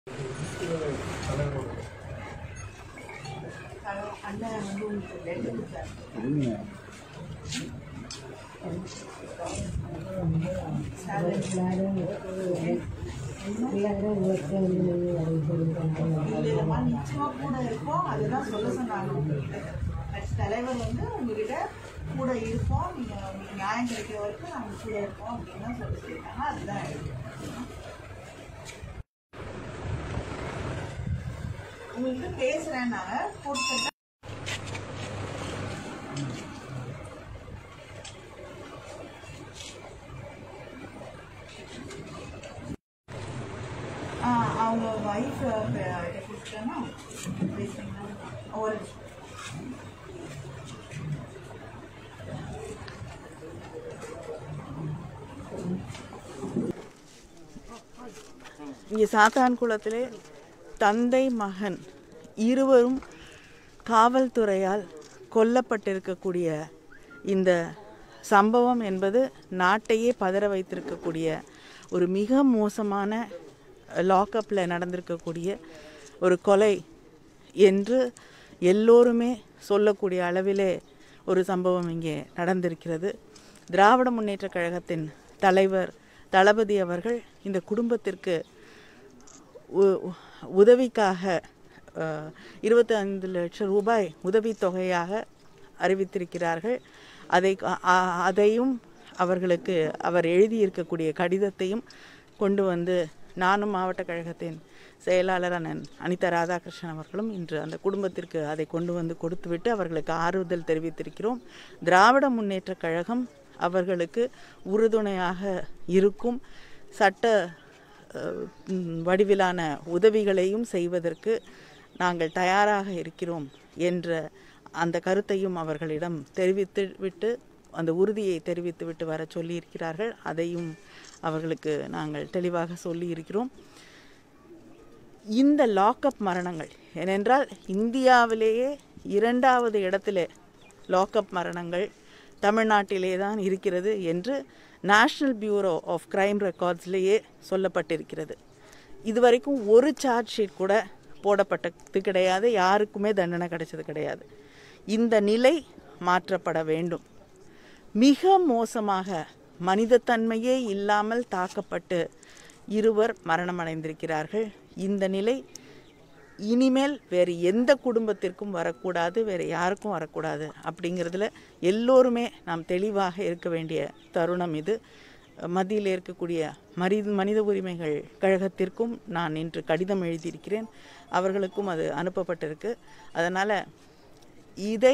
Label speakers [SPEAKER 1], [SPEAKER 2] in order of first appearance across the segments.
[SPEAKER 1] அண்ணன் வந்து உங்களுக்கு லெட்டு கொடுத்தாரு இல்லைம்மா நிச்சயமா கூட இருப்போம் அதுதான் சொல்ல சொன்னாங்க உங்ககிட்ட கட்சி தலைவர் வந்து உங்ககிட்ட கூட இருப்போம் நீங்க உங்களுக்கு நியாயம் கிடைக்கிற வரைக்கும் நாங்க கூட இருப்போம் அப்படின்னு தான் சொல்ல சொல்லியிருக்காங்க அதுதான் இருக்கு உங்களுக்கு பேசுறேன்னாங்க கொடுத்துட்டு ஆ அவங்க ஒய்ஃப் கொடுத்துட்டேன்னா பேசுறீங்களா ஒரு நிமிஷம். இங்கே சாத்தான்குளத்திலே தந்தை மகன் இருவரும் காவல்துறையால் கொல்லப்பட்டிருக்கக்கூடிய இந்த சம்பவம் என்பது நாட்டையே பதற வைத்திருக்கக்கூடிய ஒரு மிக மோசமான லாக்அப்பில் நடந்திருக்கக்கூடிய ஒரு கொலை என்று எல்லோருமே சொல்லக்கூடிய அளவிலே ஒரு சம்பவம் இங்கே நடந்திருக்கிறது திராவிட முன்னேற்றக் கழகத்தின் தலைவர் தளபதி அவர்கள் இந்த குடும்பத்திற்கு உ- உ- உதவிக்காக இருபத்தி ஐந்து லட்சம் ரூபாய் உதவித்தொகையாக அறிவித்திருக்கிறார்கள் அதை அ- அதையும் அவர்களுக்கு அவர் எழுதியிருக்கக்கூடிய கடிதத்தையும் கொண்டு வந்து நானும் மாவட்ட கழகத்தின் செயலாளர் அண்ணன் அனிதா ராதாகிருஷ்ணன் அவர்களும் இன்று அந்த குடும்பத்திற்கு அதை கொண்டு வந்து கொடுத்துவிட்டு அவர்களுக்கு ஆறுதல் தெரிவித்திருக்கிறோம் திராவிட முன்னேற்றக் கழகம் அவர்களுக்கு உறுதுணையாக இருக்கும் சட்ட அஹ், ம், வடிவிலான உதவிகளையும் செய்வதற்கு நாங்கள் தயாராக இருக்கிறோம் என்ற அந்த கருத்தையும் அவர்களிடம் தெரிவித்து விட்டு அந்த உறுதியை தெரிவித்து விட்டு வர சொல்லியிருக்கிறார்கள் அதையும் அவர்களுக்கு நாங்கள் தெளிவாக சொல்லியிருக்கிறோம் இந்த லாக்அப் மரணங்கள் ஏனென்றால் இந்தியாவிலேயே இரண்டாவது இடத்திலே லாக்அப் மரணங்கள் தமிழ்நாட்டிலே தான் இருக்கிறது என்று நேஷ்னல் பியூரோ ஆஃப் கிரைம் ரெக்கார்ட்ஸ்லேயே சொல்லப்பட்டிருக்கிறது இதுவரைக்கும் ஒரு சார்ஜ் ஷீட் கூட போடப்பட்டது கிடையாது யாருக்குமே தண்டனை கிடைச்சது கிடையாது இந்த நிலை மாற்றப்பட வேண்டும் மிக மோசமாக மனிதத்தன்மையே இல்லாமல் தாக்கப்பட்டு இருவர் மரணமடைந்திருக்கிறார்கள் இந்த நிலை இனிமேல் வேறு எந்த குடும்பத்திற்கும் வரக்கூடாது வேறு யாருக்கும் வரக்கூடாது அப்படிங்கிறதுல எல்லோருமே நாம் தெளிவாக இருக்க வேண்டிய தருணம் இது மத்தியில் இருக்கக்கூடிய மரி மனித உரிமைகள் கழகத்திற்கும் நான் இன்று கடிதம் எழுதியிருக்கிறேன் அவர்களுக்கும் அது அனுப்பப்பட்டிருக்கு அதனால் இதை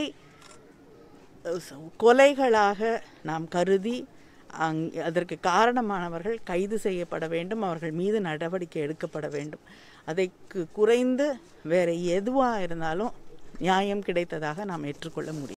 [SPEAKER 1] கொலைகளாக நாம் கருதி அங் அதற்கு காரணமானவர்கள் கைது செய்யப்பட வேண்டும் அவர்கள் மீது நடவடிக்கை எடுக்கப்பட வேண்டும் அதைக்கு குறைந்து வேற எதுவாக இருந்தாலும் நியாயம் கிடைத்ததாக நாம் ஏற்றுக்கொள்ள முடியும்